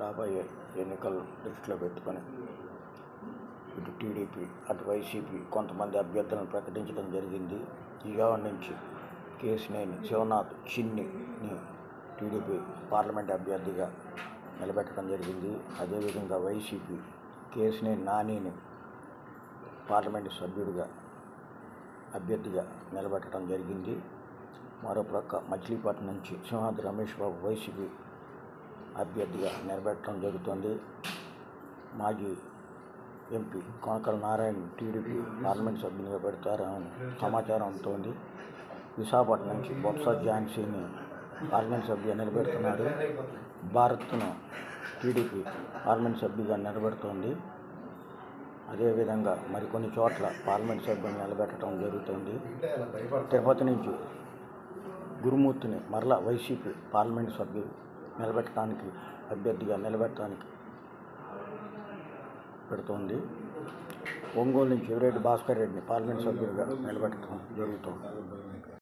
రాబోయే ఎన్నికలు దృష్టిలో పెట్టుకొని ఇటు టీడీపీ అటు వైసీపీ కొంతమంది అభ్యర్థులను ప్రకటించడం జరిగింది విజయవాడ నుంచి కేసినేని శివనాథ్ చిన్నిని టీడీపీ పార్లమెంట్ అభ్యర్థిగా నిలబెట్టడం జరిగింది అదేవిధంగా వైసీపీ కేసినేని నానిని పార్లమెంటు సభ్యుడిగా అభ్యర్థిగా నిలబెట్టడం జరిగింది మరోప్రక్క మచిలీపట్నం నుంచి సింహాద్రి రమేష్ బాబు వైసీపీ అభ్యర్థిగా నిలబెట్టడం జరుగుతుంది మాజీ MP Konakalla Narayana TDP parliament సభ్యునిగా పెడతారని సమాచారం ఉంటుంది విశాఖపట్నం నుంచి బొత్స ఝాన్సీని పార్లమెంట్ సభ్యుగా నిలబెడుతున్నారు భారత్ను టీడీపీ పార్లమెంట్ సభ్యుగా నిలబెడుతోంది అదేవిధంగా మరికొన్ని చోట్ల పార్లమెంట్ సభ్యులు నిలబెట్టడం జరుగుతుంది తిరుపతి నుంచి గురుమూర్తిని మరలా వైసీపీ పార్లమెంట్ సభ్యులు నిలబెట్టడానికి అభ్యర్థిగా నిలబెట్టడానికి పెడుతోంది ఒంగోలు నుంచి ఎవరెడ్డి భాస్కర్ రెడ్డిని పార్లమెంట్ సభ్యుడిగా నిలబెట్టడం జరుగుతుంది